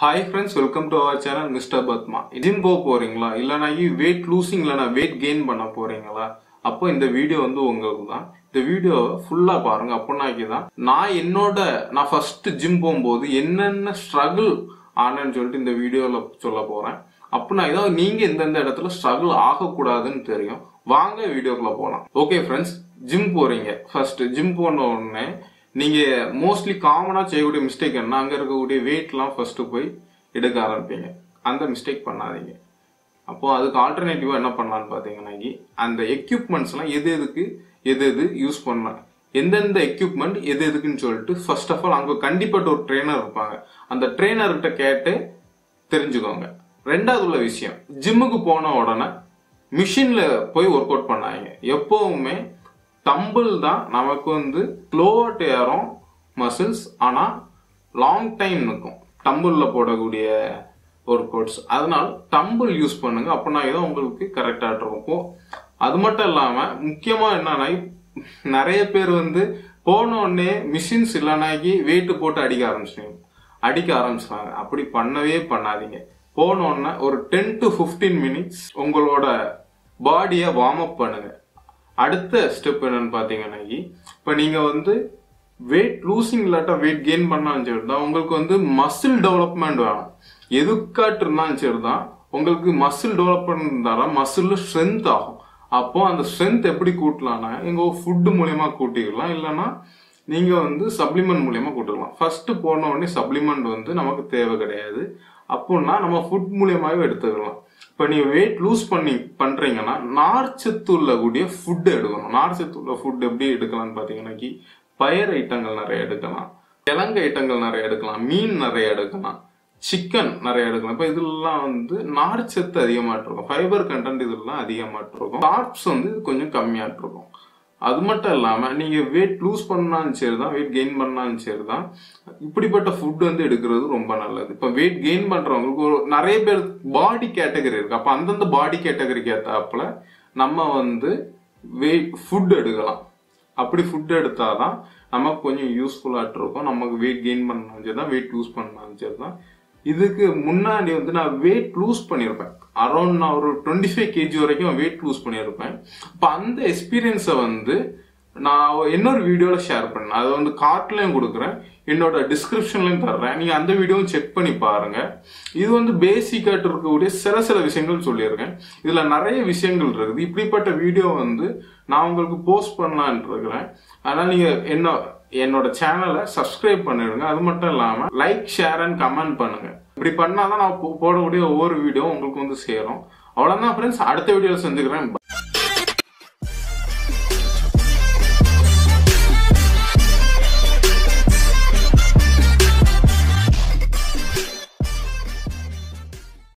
hi friends welcome to our channel mister Padma gym போக போறீங்களா இல்லைனா வெயிட் லூசிங் இல்லைனா வெயிட் கெயின் பண்ண போறீங்களா அப்போ இந்த வீடியோ வந்து உங்களுக்கு தான் இந்த வீடியோ ஃபுல்லா பாருங்க அப்படின்னாக்கி தான் நான் என்னோட நான் ஃபர்ஸ்ட் ஜிம் போகும்போது என்னென்ன ஸ்ட்ரகிள் ஆனேன்னு சொல்லிட்டு இந்த வீடியோல சொல்ல போறேன் அப்படின்னா இதான் நீங்க எந்தெந்த இடத்துல ஸ்ட்ரகிள் ஆகக்கூடாதுன்னு தெரியும் வாங்க வீடியோக்குள்ள போகலாம் ஓகே ஃப்ரெண்ட்ஸ் ஜிம் போறீங்க ஃபர்ஸ்ட் ஜிம் போன உடனே நீங்க மோஸ்ட்லி காமனா செய்யக்கூடிய மிஸ்டேக் என்ன அங்க இருக்கக்கூடிய வெயிட்லாம் ஃபர்ஸ்ட் போய் எடுக்க ஆரம்பிப்பீங்க அந்த மிஸ்டேக் பண்ணாதீங்க அப்போ அதுக்கு ஆல்டர்னேட்டிவா என்ன பண்ணலாம்னு பாத்தீங்கன்னா அந்த எக்யூப்மெண்ட்ஸ்லாம் எது எதுக்கு எது எது யூஸ் பண்ணலாம் எந்தெந்த எக்யூப்மெண்ட் எது எதுக்குன்னு சொல்லிட்டு ஃபர்ஸ்ட் ஆஃப் ஆல் அங்க கண்டிப்பட்ட ஒரு ட்ரெயினர் இருப்பாங்க அந்த ட்ரெயினர்கிட்ட கேட்டு தெரிஞ்சுக்கோங்க ரெண்டாவது உள்ள விஷயம் ஜிம்முக்கு போன உடனே மிஷின்ல போய் ஒர்க் அவுட் பண்ணாங்க எப்பவுமே டம்பிள் தான் நமக்கு வந்து ஸ்லோவாக ஏறும் மசில்ஸ் ஆனால் லாங் டைம் நிற்கும் டம்பிள்ல போடக்கூடிய ஒர்க் அவுட்ஸ் அதனால டம்பிள் யூஸ் பண்ணுங்க அப்படின்னா தான் உங்களுக்கு கரெக்டாக இருக்கும் இப்போ அது மட்டும் இல்லாமல் முக்கியமாக என்னன்னா நிறைய பேர் வந்து போன உடனே மிஷின்ஸ் இல்லைனாக்கி வெயிட் போட்டு அடிக்க ஆரம்பிச்சிடுங்க அடிக்க ஆரம்பிச்சிட்டாங்க அப்படி பண்ணவே பண்ணாதீங்க போன உடனே ஒரு டென் டு ஃபிஃப்டீன் மினிட்ஸ் உங்களோட பாடியை வார்ம் அப் பண்ணுங்க அடுத்த ஸ்டெப் என்னன்னு பாத்தீங்கன்னா இப்ப நீங்க வந்து வெயிட் லூசிங் இல்லாட்டா வெயிட் கெயின் பண்ணாலும் சரிதான் உங்களுக்கு வந்து மசில் டெவலப்மெண்ட் வேணும் எதுக்காட்டு இருந்தாலும் சரிதான் உங்களுக்கு மசில் டெவலப்மெண்ட் இருந்தாலும் மசில் ஸ்ட்ரென்த் ஆகும் அப்போ அந்த ஸ்ட்ரென்த் எப்படி கூட்டலாம்னா எங்க ஃபுட் மூலியமா கூட்டிக்கலாம் இல்லைன்னா நீங்க வந்து சப்ளிமெண்ட் மூலியமா கூட்டிக்கலாம் ஃபர்ஸ்ட் போன உடனே சப்ளிமெண்ட் வந்து நமக்கு தேவை கிடையாது அப்படின்னா நம்ம ஃபுட் மூலியமாவே எடுத்துக்கலாம் இப்போ நீ வெயிட் லூஸ் பண்ணி பண்றீங்கன்னா நார்ச்சத்து உள்ள கூடிய ஃபுட் எடுக்கணும் நார்ச்சத்து உள்ள ஃபுட் எப்படி எடுக்கலாம்னு பாத்தீங்கன்னா பயர் ஐட்டங்கள் நிறைய எடுக்கலாம் கிழங்கு ஐட்டங்கள் நிறைய எடுக்கலாம் மீன் நிறைய எடுக்கலாம் சிக்கன் நிறைய எடுக்கலாம் இப்போ இதெல்லாம் வந்து நார்ச்சத்து அதிகமாட்டு இருக்கும் ஃபைபர் கண்டென்ட் இதெல்லாம் அதிகமாட்டு இருக்கும் கார்ப்ஸ் வந்து இது கொஞ்சம் கம்மியாட்டு இருக்கும் அது மட்டும் இல்லாம நீங்க வெயிட் லூஸ் பண்ணாலும் சரிதான் வெயிட் கெயின் பண்ணாலும் சரிதான் இப்படிப்பட்ட ஃபுட் வந்து எடுக்கிறது ரொம்ப நல்லது இப்ப வெயிட் கெயின் பண்றவங்களுக்கு ஒரு நிறைய பேர் பாடி கேட்டகரி இருக்கு அப்ப அந்தந்த பாடி கேட்டகரிக்கு ஏத்தாப்புல நம்ம வந்து வெயிட் ஃபுட் எடுக்கலாம் அப்படி ஃபுட் எடுத்தாதான் நமக்கு கொஞ்சம் யூஸ்ஃபுல்லாட்டு இருக்கும் நமக்கு வெயிட் கெயின் பண்ணாலும் சரிதான் வெயிட் லூஸ் பண்ணாலும் சரிதான் இதுக்கு முன்னாடி வந்து நான் வெயிட் லூஸ் பண்ணியிருப்பேன் அரௌண்ட் நான் ஒரு டுவெண்ட்டி ஃபைவ் கேஜி வரைக்கும் வெயிட் லூஸ் பண்ணியிருப்பேன் இப்போ அந்த எக்ஸ்பீரியன்ஸை வந்து நான் இன்னொரு வீடியோவில் ஷேர் பண்ணேன் அதை வந்து கார்ட்லையும் கொடுக்குறேன் என்னோட டிஸ்கிரிப்ஷன்லையும் தர்றேன் நீங்கள் அந்த வீடியோவும் செக் பண்ணி பாருங்க இது வந்து பேசிக்காட்டு இருக்கக்கூடிய சில சில விஷயங்கள் சொல்லியிருக்கேன் இதில் நிறைய விஷயங்கள் இருக்குது இப்படிப்பட்ட வீடியோ வந்து நான் உங்களுக்கு போஸ்ட் பண்ணலான் இருக்கிறேன் அதனால் நீங்கள் என்ன என்னோட சேனலை சப்ஸ்கிரைப் பண்ணிடுங்க அது மட்டும் இல்லாமல் லைக் ஷேர் அண்ட் கமெண்ட் பண்ணுங்க இப்படி பண்ணாதான் நான் போடக்கூடிய ஒவ்வொரு வீடியோ உங்களுக்கு வந்து சேரும் அவ்வளோதான் ஃப்ரெண்ட்ஸ் அடுத்த வீடியோவில் செஞ்சுக்கிறேன்